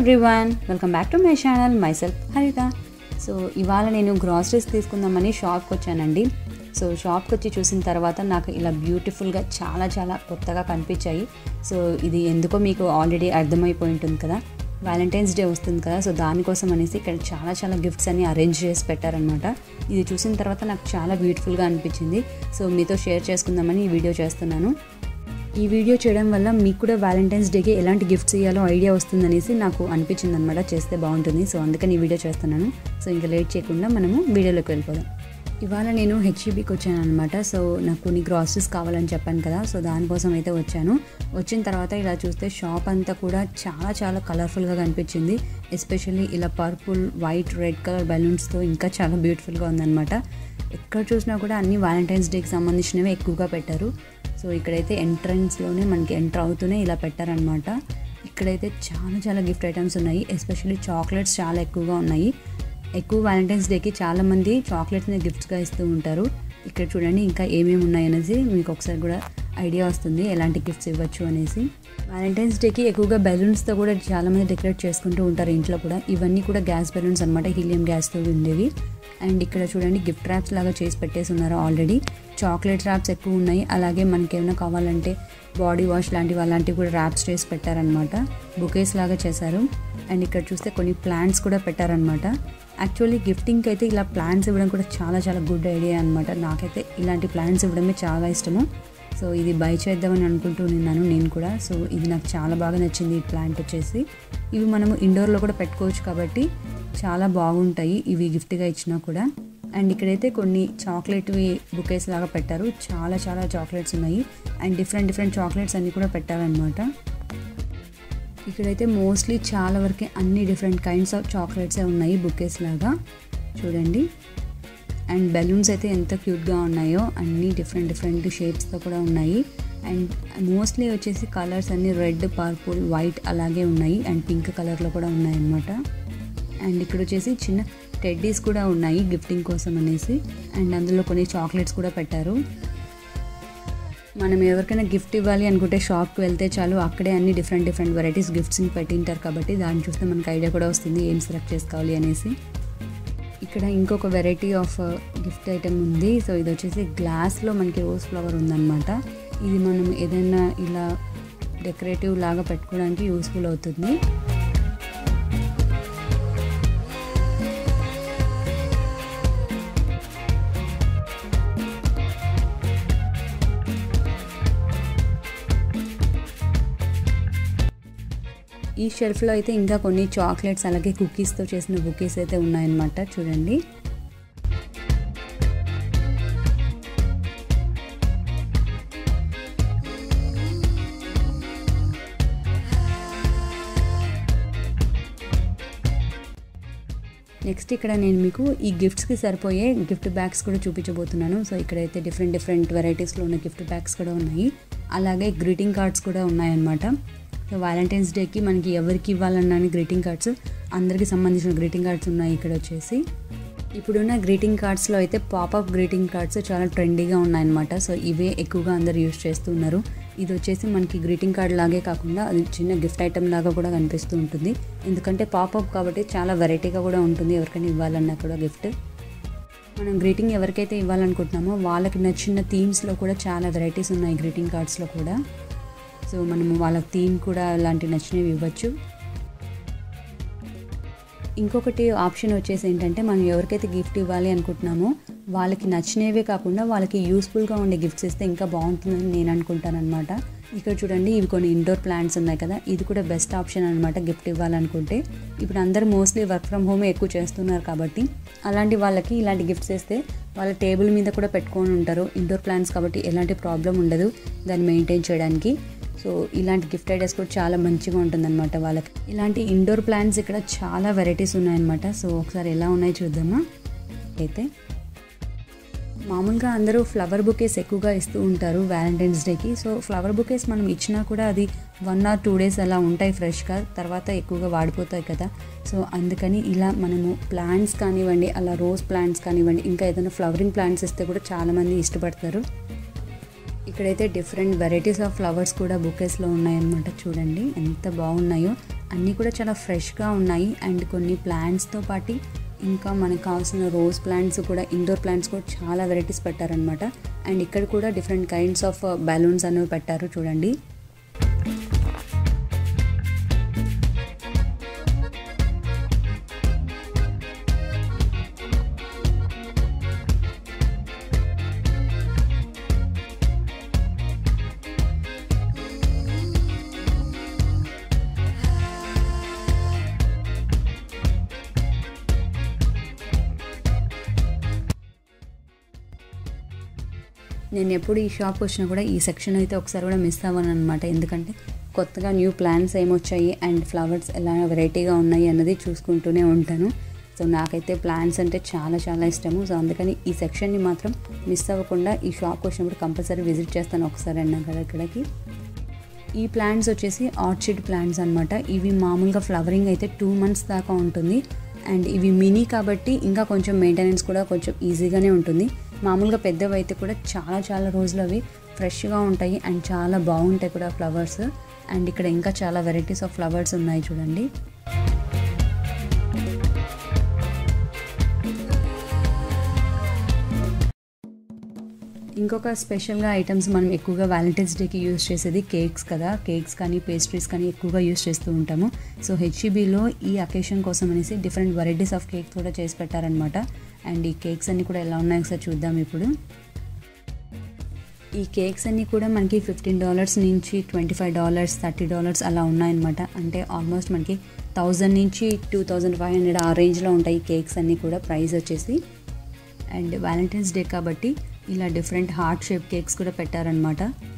everyone welcome back to my channel myself Haritha so ఇవాళ నేను groceries తీసుకుందామని షాప్కి వచ్చానండి సో షాప్కి వచ్చి చూసిన తర్వాత నాకు ఇలా బ్యూటిఫుల్గా చాలా చాలా కొత్తగా కనిపించాయి సో ఇది ఎందుకో మీకు ఆల్రెడీ అర్థమైపోయి ఉంటుంది కదా వ్యాలంటైన్స్ డే వస్తుంది కదా సో దానికోసం అనేసి ఇక్కడ చాలా చాలా గిఫ్ట్స్ అన్ని అరేంజ్ చేసి పెట్టారనమాట ఇది చూసిన తర్వాత నాకు చాలా బ్యూటిఫుల్గా అనిపించింది సో మీతో షేర్ చేసుకుందామని ఈ వీడియో చేస్తున్నాను ఈ వీడియో చేయడం వల్ల మీకు కూడా వ్యాలంటైన్స్ డేకి ఎలాంటి గిఫ్ట్స్ ఇవ్వాలో ఐడియా వస్తుందనేసి నాకు అనిపించింది అనమాట చేస్తే బాగుంటుంది సో అందుకని ఈ వీడియో చేస్తున్నాను సో ఇంకా లేట్ చేయకుండా మనము వీడియోలోకి వెళ్ళిపోదాం ఇవాళ నేను హెచ్ఈబీకి వచ్చాను అనమాట సో నాకు కొన్ని గ్రాసరీస్ కావాలని చెప్పాను కదా సో దానికోసం అయితే వచ్చాను వచ్చిన తర్వాత ఇలా చూస్తే షాప్ అంతా కూడా చాలా చాలా కలర్ఫుల్గా కనిపించింది ఎస్పెషల్లీ ఇలా పర్పుల్ వైట్ రెడ్ కలర్ బెలూన్స్తో ఇంకా చాలా బ్యూటిఫుల్గా ఉందన్నమాట ఎక్కడ చూసినా కూడా అన్ని వ్యాలంటైన్స్ డేకి సంబంధించినవి ఎక్కువగా పెట్టారు సో ఇక్కడైతే ఎంట్రన్స్లోనే మనకి ఎంటర్ అవుతూనే ఇలా పెట్టారనమాట ఇక్కడైతే చాలా చాలా గిఫ్ట్ ఐటమ్స్ ఉన్నాయి ఎస్పెషల్లీ చాక్లెట్స్ చాలా ఎక్కువగా ఉన్నాయి ఎక్కువ వ్యాలంటైన్స్ డేకి చాలామంది చాక్లెట్స్ని గిఫ్ట్స్గా ఇస్తూ ఉంటారు ఇక్కడ చూడండి ఇంకా ఏమేమి ఉన్నాయి అనేసి మీకు ఒకసారి కూడా ఐడియా వస్తుంది ఎలాంటి గిఫ్ట్స్ ఇవ్వచ్చు అనేసి వ్యాలంటైన్స్ డేకి ఎక్కువగా బెలూన్స్తో కూడా చాలామంది డెకరేట్ చేసుకుంటూ ఉంటారు ఇంట్లో కూడా ఇవన్నీ కూడా గ్యాస్ బెలూన్స్ అనమాట హీలియం గ్యాస్తో ఉండేవి అండ్ ఇక్కడ చూడండి గిఫ్ట్ ర్యాప్స్ లాగా చేసి పెట్టేసి ఉన్నారు ఆల్రెడీ చాక్లెట్ ర్యాప్స్ ఎక్కువ ఉన్నాయి అలాగే మనకి ఏమైనా కావాలంటే బాడీ వాష్ లాంటివి అలాంటివి కూడా ర్యాప్స్ చేసి పెట్టారనమాట బుకేస్ లాగా చేశారు అండ్ ఇక్కడ చూస్తే కొన్ని ప్లాంట్స్ కూడా పెట్టారనమాట యాక్చువల్లీ గిఫ్టింగ్కి అయితే ఇలా ప్లాంట్స్ ఇవ్వడం కూడా చాలా చాలా గుడ్ ఐడియా అనమాట నాకైతే ఇలాంటి ప్లాంట్స్ ఇవ్వడమే చాలా ఇష్టము సో ఇది బై చేద్దామని అనుకుంటూ ఉన్నాను నేను కూడా సో ఇది నాకు చాలా బాగా నచ్చింది ఈ ప్లాంట్ వచ్చేసి ఇవి మనము ఇండోర్లో కూడా పెట్టుకోవచ్చు కాబట్టి చాలా బాగుంటాయి ఇవి గిఫ్ట్గా ఇచ్చినా కూడా అండ్ ఇక్కడైతే కొన్ని చాక్లెట్వి బుకేస్ లాగా పెట్టారు చాలా చాలా చాక్లెట్స్ ఉన్నాయి అండ్ డిఫరెంట్ డిఫరెంట్ చాక్లెట్స్ అన్నీ కూడా పెట్టారనమాట ఇక్కడైతే మోస్ట్లీ చాలా వరకు అన్ని డిఫరెంట్ కైండ్స్ ఆఫ్ చాక్లెట్సే ఉన్నాయి బుకేస్ లాగా చూడండి అండ్ బెలూన్స్ అయితే ఎంత క్యూట్గా ఉన్నాయో అన్ని డిఫరెంట్ డిఫరెంట్ షేప్స్తో కూడా ఉన్నాయి అండ్ మోస్ట్లీ వచ్చేసి కలర్స్ అన్ని రెడ్ పర్పుల్ వైట్ అలాగే ఉన్నాయి అండ్ పింక్ కలర్లో కూడా ఉన్నాయి అన్నమాట అండ్ ఇక్కడ వచ్చేసి చిన్న టెడ్డీస్ కూడా ఉన్నాయి గిఫ్టింగ్ కోసం అనేసి అండ్ అందులో కొన్ని చాక్లెట్స్ కూడా పెట్టారు మనం ఎవరికైనా గిఫ్ట్ ఇవ్వాలి అనుకుంటే షాప్కి వెళ్తే చాలు అక్కడే అన్ని డిఫరెంట్ డిఫరెంట్ వెరైటీస్ గిఫ్ట్స్ని పెట్టింటారు కాబట్టి దాన్ని చూస్తే మనకు ఐడియా కూడా వస్తుంది ఏం సెలెక్ట్ చేసుకోవాలి అనేసి ఇక్కడ ఇంకొక వెరైటీ ఆఫ్ గిఫ్ట్ ఐటమ్ ఉంది సో ఇది వచ్చేసి గ్లాస్లో మనకి రోజ్ ఫ్లవర్ ఉందన్నమాట ఇది మనం ఏదైనా ఇలా డెకరేటివ్ లాగా పెట్టుకోవడానికి యూస్ఫుల్ అవుతుంది ఈ షెల్ఫ్లో అయితే ఇంకా కొన్ని చాక్లెట్స్ అలాగే కుకీస్తో చేసిన బుకీస్ అయితే ఉన్నాయన్నమాట చూడండి నెక్స్ట్ ఇక్కడ నేను మీకు ఈ గిఫ్ట్స్కి సరిపోయే గిఫ్ట్ బ్యాగ్స్ కూడా చూపించబోతున్నాను సో ఇక్కడైతే డిఫరెంట్ డిఫరెంట్ వెరైటీస్లో ఉన్న గిఫ్ట్ బ్యాగ్స్ కూడా ఉన్నాయి అలాగే గ్రీటింగ్ కార్డ్స్ కూడా ఉన్నాయన్నమాట సో వ్యాలంటైన్స్ డేకి మనకి ఎవరికి ఇవ్వాలన్నా గ్రీటింగ్ కార్డ్స్ అందరికీ సంబంధించిన గ్రీటింగ్ కార్డ్స్ ఉన్నాయి ఇక్కడ వచ్చేసి ఇప్పుడున్న గ్రీటింగ్ కార్డ్స్లో అయితే పాపప్ గ్రీటింగ్ కార్డ్స్ చాలా ట్రెండీగా ఉన్నాయన్నమాట సో ఇవే ఎక్కువగా అందరు యూస్ చేస్తున్నారు ఇది వచ్చేసి మనకి గ్రీటింగ్ కార్డ్ లాగే కాకుండా అది చిన్న గిఫ్ట్ ఐటమ్ లాగా కూడా కనిపిస్తూ ఉంటుంది ఎందుకంటే పాపప్ కాబట్టి చాలా వెరైటీగా కూడా ఉంటుంది ఎవరికైనా ఇవ్వాలన్నా కూడా గిఫ్ట్ మనం గ్రీటింగ్ ఎవరికైతే ఇవ్వాలనుకుంటున్నామో వాళ్ళకి నచ్చిన థీమ్స్లో కూడా చాలా వెరైటీస్ ఉన్నాయి గ్రీటింగ్ కార్డ్స్లో కూడా సో మనము వాళ్ళ థీమ్ కూడా అలాంటి నచ్చినవి ఇవ్వచ్చు ఇంకొకటి ఆప్షన్ వచ్చేసి ఏంటంటే మనం ఎవరికైతే గిఫ్ట్ ఇవ్వాలి అనుకుంటున్నామో వాళ్ళకి నచ్చినవే కాకుండా వాళ్ళకి యూస్ఫుల్గా ఉండే గిఫ్ట్స్ ఇస్తే ఇంకా బాగుంటుందని నేను అనుకుంటాను అనమాట ఇక్కడ చూడండి ఇవి కొన్ని ఇండోర్ ప్లాంట్స్ ఉన్నాయి కదా ఇది కూడా బెస్ట్ ఆప్షన్ అనమాట గిఫ్ట్ ఇవ్వాలనుకుంటే ఇప్పుడు అందరూ మోస్ట్లీ వర్క్ ఫ్రమ్ హోమ్ ఎక్కువ చేస్తున్నారు కాబట్టి అలాంటి వాళ్ళకి ఇలాంటి గిఫ్ట్స్ ఇస్తే వాళ్ళ టేబుల్ మీద కూడా పెట్టుకొని ఉంటారు ఇండోర్ ప్లాంట్స్ కాబట్టి ఎలాంటి ప్రాబ్లం ఉండదు దాన్ని మెయింటైన్ చేయడానికి సో ఇలాంటి గిఫ్ట్ ఐడియాస్ కూడా చాలా మంచిగా ఉంటుందన్నమాట వాళ్ళకి ఇలాంటి ఇండోర్ ప్లాంట్స్ ఇక్కడ చాలా వెరైటీస్ ఉన్నాయన్నమాట సో ఒకసారి ఎలా ఉన్నాయో చూద్దామా అయితే మామూలుగా అందరూ ఫ్లవర్ బుకేస్ ఎక్కువగా ఇస్తూ ఉంటారు వ్యాలంటైన్స్ డేకి సో ఫ్లవర్ బుకేస్ మనం ఇచ్చినా కూడా అది వన్ ఆర్ టూ డేస్ అలా ఉంటాయి ఫ్రెష్గా తర్వాత ఎక్కువగా వాడిపోతాయి కదా సో అందుకని ఇలా మనము ప్లాంట్స్ కానివ్వండి అలా రోజ్ ప్లాంట్స్ కానివ్వండి ఇంకా ఏదైనా ఫ్లవరింగ్ ప్లాంట్స్ ఇస్తే కూడా చాలామంది ఇష్టపడతారు ఇక్కడైతే డిఫరెంట్ వెరైటీస్ ఆఫ్ ఫ్లవర్స్ కూడా బుకేస్లో ఉన్నాయన్నమాట చూడండి ఎంత బాగున్నాయో అన్నీ కూడా చాలా ఫ్రెష్గా ఉన్నాయి అండ్ కొన్ని ప్లాంట్స్తో పాటు ఇంకా మనకు కావాల్సిన రోజ్ ప్లాంట్స్ కూడా ఇండోర్ ప్లాంట్స్ కూడా చాలా వెరైటీస్ పెట్టారనమాట అండ్ ఇక్కడ కూడా డిఫరెంట్ కైండ్స్ ఆఫ్ బలూన్స్ అనేవి పెట్టారు చూడండి నేను ఎప్పుడు ఈ షాప్కి వచ్చినా కూడా ఈ సెక్షన్ అయితే ఒకసారి కూడా మిస్ అవ్వను అనమాట ఎందుకంటే కొత్తగా న్యూ ప్లాంట్స్ ఏమొచ్చాయి అండ్ ఫ్లవర్స్ ఎలా వెరైటీగా ఉన్నాయి అన్నది చూసుకుంటూనే ఉంటాను సో నాకైతే ప్లాంట్స్ అంటే చాలా చాలా ఇష్టము సో అందుకని ఈ సెక్షన్ని మాత్రం మిస్ అవ్వకుండా ఈ షాప్కి వచ్చినప్పుడు కంపల్సరీ విజిట్ చేస్తాను ఒకసారి అన్నా కదా ఇక్కడికి ఈ ప్లాంట్స్ వచ్చేసి ఆర్చిడ్ ప్లాంట్స్ అనమాట ఇవి మామూలుగా ఫ్లవరింగ్ అయితే టూ మంత్స్ దాకా ఉంటుంది అండ్ ఇవి మినీ కాబట్టి ఇంకా కొంచెం మెయింటెనెన్స్ కూడా కొంచెం ఈజీగానే ఉంటుంది మామూలుగా పెద్దవి అయితే కూడా చాలా చాలా రోజులు అవి ఫ్రెష్గా ఉంటాయి అండ్ చాలా బాగుంటాయి కూడా ఫ్లవర్స్ అండ్ ఇక్కడ ఇంకా చాలా వెరైటీస్ ఆఫ్ ఫ్లవర్స్ ఉన్నాయి చూడండి ఇంకొక స్పెషల్గా ఐటమ్స్ మనం ఎక్కువగా వ్యాలంటైన్స్ డేకి యూస్ చేసేది కేక్స్ కదా కేక్స్ కానీ పేస్ట్రీస్ కానీ ఎక్కువగా యూస్ చేస్తూ ఉంటాము సో హెచ్ఈబీలో ఈ అకేషన్ కోసం అనేసి డిఫరెంట్ వెరైటీస్ ఆఫ్ కేక్స్ కూడా చేసి పెట్టారనమాట అండ్ ఈ కేక్స్ అన్నీ కూడా ఎలా ఉన్నాయో ఒకసారి చూద్దాం ఇప్పుడు ఈ కేక్స్ అన్నీ కూడా మనకి ఫిఫ్టీన్ డాలర్స్ నుంచి twenty five dollars thirty dollars అలా ఉన్నాయన్నమాట అంటే ఆల్మోస్ట్ మనకి థౌజండ్ నుంచి టూ థౌజండ్ ఫైవ్ హండ్రెడ్ ఆ రేంజ్లో ఉంటాయి కేక్స్ అన్నీ కూడా ప్రైస్ వచ్చేసి అండ్ వ్యాలంటైన్స్ డే కాబట్టి ఇలా డిఫరెంట్ హార్ట్ షేప్ కేక్స్ కూడా పెట్టారనమాట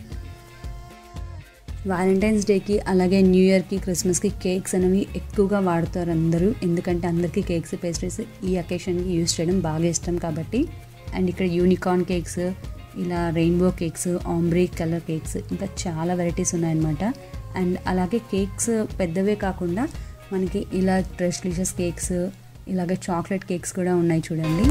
వ్యాలంటైన్స్ డేకి అలాగే న్యూ ఇయర్కి క్రిస్మస్కి కేక్స్ అనేవి ఎక్కువగా వాడతారు అందరూ ఎందుకంటే అందరికీ కేక్స్ పేస్ట్రీస్ ఈ అకేషన్కి యూస్ చేయడం బాగా ఇష్టం కాబట్టి అండ్ ఇక్కడ యూనికార్న్ కేక్స్ ఇలా rainbow cakes ombre colour cakes ఇంకా చాలా వెరైటీస్ ఉన్నాయన్నమాట అండ్ అలాగే కేక్స్ పెద్దవే కాకుండా మనకి ఇలా ట్రెస్లిషియస్ కేక్స్ ఇలాగే చాక్లెట్ కేక్స్ కూడా ఉన్నాయి చూడండి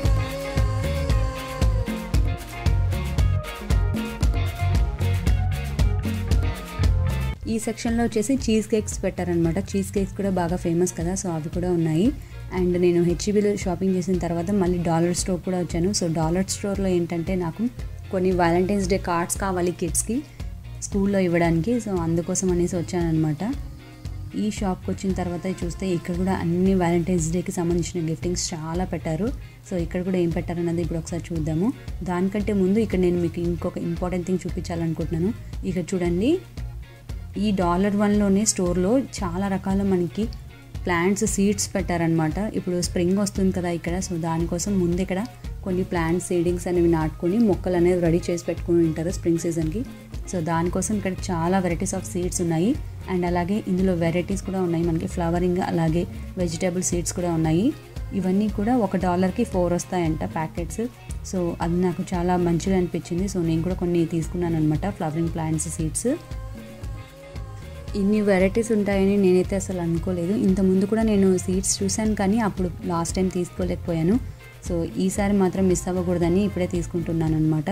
ఈ సెక్షన్లో వచ్చేసి చీజ్ కేక్స్ పెట్టారనమాట చీజ్ కేక్స్ కూడా బాగా ఫేమస్ కదా సో అవి కూడా ఉన్నాయి అండ్ నేను హెచ్ఈబీలో షాపింగ్ చేసిన తర్వాత మళ్ళీ డాలర్ స్టోర్ కూడా వచ్చాను సో డాలర్ స్టోర్లో ఏంటంటే నాకు కొన్ని వ్యాలంటైన్స్ డే కార్డ్స్ కావాలి కిడ్స్కి స్కూల్లో ఇవ్వడానికి సో అందుకోసం అనేసి వచ్చానమాట ఈ షాప్కి వచ్చిన తర్వాత చూస్తే ఇక్కడ కూడా అన్ని వ్యాలంటైన్స్ డేకి సంబంధించిన గిఫ్టింగ్స్ చాలా పెట్టారు సో ఇక్కడ కూడా ఏం పెట్టారన్నది ఇప్పుడు ఒకసారి చూద్దాము దానికంటే ముందు ఇక్కడ నేను మీకు ఇంకొక ఇంపార్టెంట్ థింగ్ చూపించాలనుకుంటున్నాను ఇక్కడ చూడండి ఈ డాలర్ వన్లోనే స్టోర్లో చాలా రకాల మనకి ప్లాంట్స్ సీడ్స్ పెట్టారనమాట ఇప్పుడు స్ప్రింగ్ వస్తుంది కదా ఇక్కడ సో దానికోసం ముందు ఇక్కడ కొన్ని ప్లాంట్ సీడింగ్స్ అనేవి నాటుకొని మొక్కలు అనేది రెడీ చేసి పెట్టుకుని ఉంటారు స్ప్రింగ్ సీజన్కి సో దానికోసం ఇక్కడ చాలా వెరైటీస్ ఆఫ్ సీడ్స్ ఉన్నాయి అండ్ అలాగే ఇందులో వెరైటీస్ కూడా ఉన్నాయి మనకి ఫ్లవరింగ్ అలాగే వెజిటేబుల్ సీడ్స్ కూడా ఉన్నాయి ఇవన్నీ కూడా ఒక డాలర్కి ఫోర్ వస్తాయంట ప్యాకెట్స్ సో అది నాకు చాలా మంచిగా అనిపించింది సో నేను కూడా కొన్ని తీసుకున్నాను అనమాట ఫ్లవరింగ్ ప్లాంట్స్ సీడ్స్ ఇన్ని వెరైటీస్ ఉంటాయని నేనైతే అసలు అనుకోలేదు ఇంతకుముందు కూడా నేను సీడ్స్ చూశాను కానీ అప్పుడు లాస్ట్ టైం తీసుకోలేకపోయాను సో ఈసారి మాత్రం మిస్ అవ్వకూడదని ఇప్పుడే తీసుకుంటున్నాను అనమాట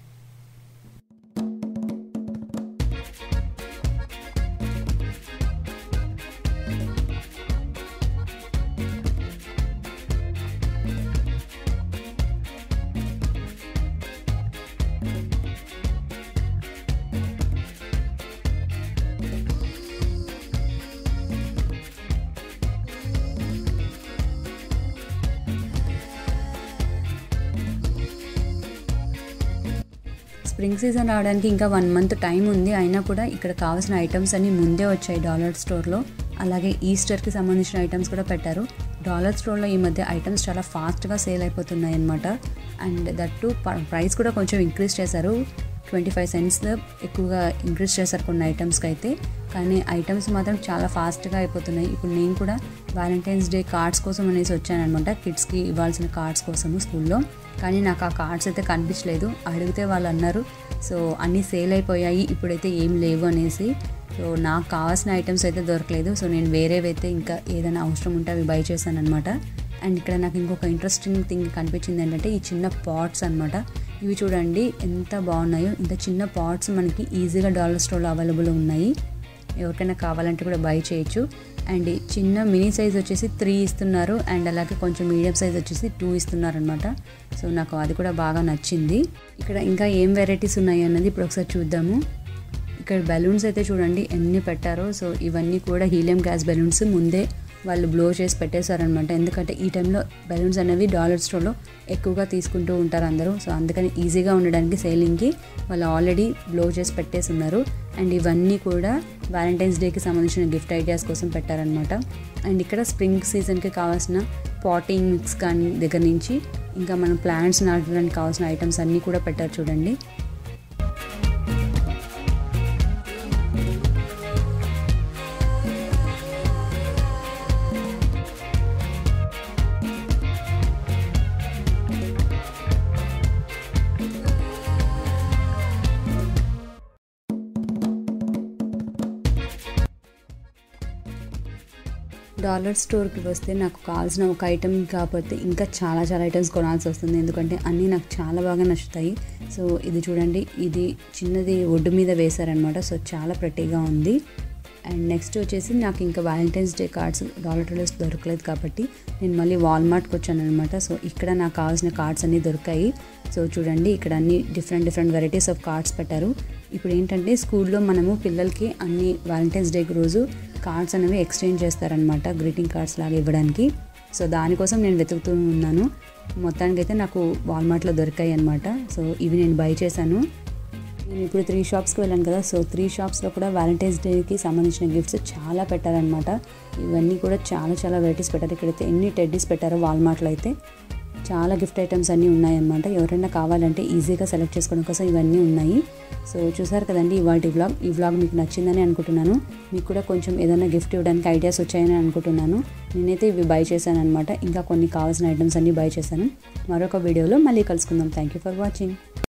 స్ప్రింగ్ సీజన్ రావడానికి ఇంకా వన్ మంత్ టైం ఉంది అయినా కూడా ఇక్కడ కావాల్సిన ఐటమ్స్ అన్నీ ముందే వచ్చాయి డాలర్ స్టోర్లో అలాగే ఈస్టర్కి సంబంధించిన ఐటమ్స్ కూడా పెట్టారు డాలర్ స్టోర్లో ఈ మధ్య ఐటమ్స్ చాలా ఫాస్ట్గా సేల్ అయిపోతున్నాయి అనమాట అండ్ దట్టు ప్రైస్ కూడా కొంచెం ఇంక్రీజ్ చేశారు ట్వంటీ ఫైవ్ సెంట్స్ ఎక్కువగా ఇంక్రీజ్ చేశారు కొన్ని ఐటమ్స్కి అయితే కానీ ఐటమ్స్ మాత్రం చాలా ఫాస్ట్గా అయిపోతున్నాయి ఇప్పుడు నేను కూడా వ్యాలంటైన్స్ డే కార్డ్స్ కోసం అనేసి వచ్చానమాట కిడ్స్కి ఇవ్వాల్సిన కార్డ్స్ కోసము స్కూల్లో కానీ నాకు ఆ కార్డ్స్ అయితే కనిపించలేదు అడిగితే వాళ్ళు అన్నారు సో అన్నీ సేల్ అయిపోయాయి ఇప్పుడైతే ఏం లేవు అనేసి సో నాకు కావాల్సిన ఐటమ్స్ అయితే దొరకలేదు సో నేను వేరేవైతే ఇంకా ఏదైనా అవసరం ఉంటే అవి బై చేశాను అనమాట అండ్ ఇక్కడ నాకు ఇంకొక ఇంట్రెస్టింగ్ థింగ్ కనిపించింది ఏంటంటే ఈ చిన్న పాట్స్ అనమాట ఇవి చూడండి ఎంత బాగున్నాయో ఇంత చిన్న పాట్స్ మనకి ఈజీగా డాలర్ స్టోర్లో అవైలబుల్ ఉన్నాయి ఎవరికైనా కావాలంటే కూడా బై చేయొచ్చు అండ్ ఈ చిన్న మినీ సైజ్ వచ్చేసి త్రీ ఇస్తున్నారు అండ్ అలాగే కొంచెం మీడియం సైజ్ వచ్చేసి టూ ఇస్తున్నారు అనమాట సో నాకు అది కూడా బాగా నచ్చింది ఇక్కడ ఇంకా ఏం వెరైటీస్ ఉన్నాయి అన్నది ఇప్పుడు ఒకసారి చూద్దాము ఇక్కడ బెలూన్స్ అయితే చూడండి ఎన్ని పెట్టారో సో ఇవన్నీ కూడా హీలియం గ్యాస్ బెలూన్స్ ముందే వాళ్ళు బ్లో చేసి పెట్టేశారనమాట ఎందుకంటే ఈ టైంలో బెలూన్స్ అనేవి డాలర్ స్టోర్లో ఎక్కువగా తీసుకుంటూ ఉంటారు అందరూ సో అందుకని ఈజీగా ఉండడానికి సేలింగ్కి వాళ్ళు ఆల్రెడీ బ్లో చేసి పెట్టేసి ఉన్నారు అండ్ ఇవన్నీ కూడా వ్యాలంటైన్స్ డేకి సంబంధించిన గిఫ్ట్ ఐడియాస్ కోసం పెట్టారనమాట అండ్ ఇక్కడ స్ప్రింగ్ సీజన్కి కావాల్సిన పాటింగ్ మిక్స్ కానీ దగ్గర నుంచి ఇంకా మనం ప్లాంట్స్ నాటడానికి కావాల్సిన ఐటమ్స్ అన్నీ కూడా పెట్టారు చూడండి డాలర్ స్టోర్కి వస్తే నాకు కావాల్సిన ఒక ఐటెం కాకపోతే ఇంకా చాలా చాలా ఐటమ్స్ కొనాల్సి వస్తుంది ఎందుకంటే అన్నీ నాకు చాలా బాగా నచ్చుతాయి సో ఇది చూడండి ఇది చిన్నది ఒడ్డు మీద వేశారనమాట సో చాలా ప్రతిగా ఉంది అండ్ నెక్స్ట్ వచ్చేసి నాకు ఇంకా Valentine's Day cards Dollar Traders దొరకలేదు కాబట్టి నేను మళ్ళీ వాల్మార్ట్కి వచ్చాను అనమాట సో ఇక్కడ నాకు కావాల్సిన కార్డ్స్ అన్నీ దొరికాయి సో చూడండి ఇక్కడ అన్ని different different varieties of cards పెట్టారు ఇప్పుడు ఏంటంటే స్కూల్లో మనము పిల్లలకి అన్ని వ్యాలంటైన్స్ డే రోజు కార్డ్స్ అనేవి ఎక్స్చేంజ్ చేస్తారనమాట గ్రీటింగ్ కార్డ్స్ లాగా ఇవ్వడానికి సో దానికోసం నేను వెతుకుతూ ఉన్నాను మొత్తానికైతే నాకు వాల్మార్ట్లో దొరికాయి అనమాట సో ఇవి నేను బై చేశాను నేను ఇప్పుడు త్రీ షాప్స్కి వెళ్ళాను కదా సో త్రీ షాప్స్లో కూడా వ్యాలంటైన్స్ డేకి సంబంధించిన గిఫ్ట్స్ చాలా పెట్టారనమాట ఇవన్నీ కూడా చాలా చాలా వెరైటీస్ పెట్టారు ఇక్కడైతే ఎన్ని టెడ్డీస్ పెట్టారో వాల్మార్ట్లో అయితే చాలా గిఫ్ట్ ఐటమ్స్ అన్నీ ఉన్నాయన్నమాట ఎవరైనా కావాలంటే ఈజీగా సెలెక్ట్ చేసుకోవడం కోసం ఇవన్నీ ఉన్నాయి సో చూసారు కదండి ఇవాటి వ్లాగ్ ఈ వ్లాగ్ మీకు నచ్చిందని అనుకుంటున్నాను మీకు కూడా కొంచెం ఏదైనా గిఫ్ట్ ఇవ్వడానికి ఐడియాస్ వచ్చాయని అనుకుంటున్నాను నేనైతే ఇవి బై చేశాను అనమాట ఇంకా కొన్ని కావాల్సిన ఐటమ్స్ అన్నీ బై చేశాను మరొక వీడియోలో మళ్ళీ కలుసుకుందాం థ్యాంక్ యూ ఫర్ వాచింగ్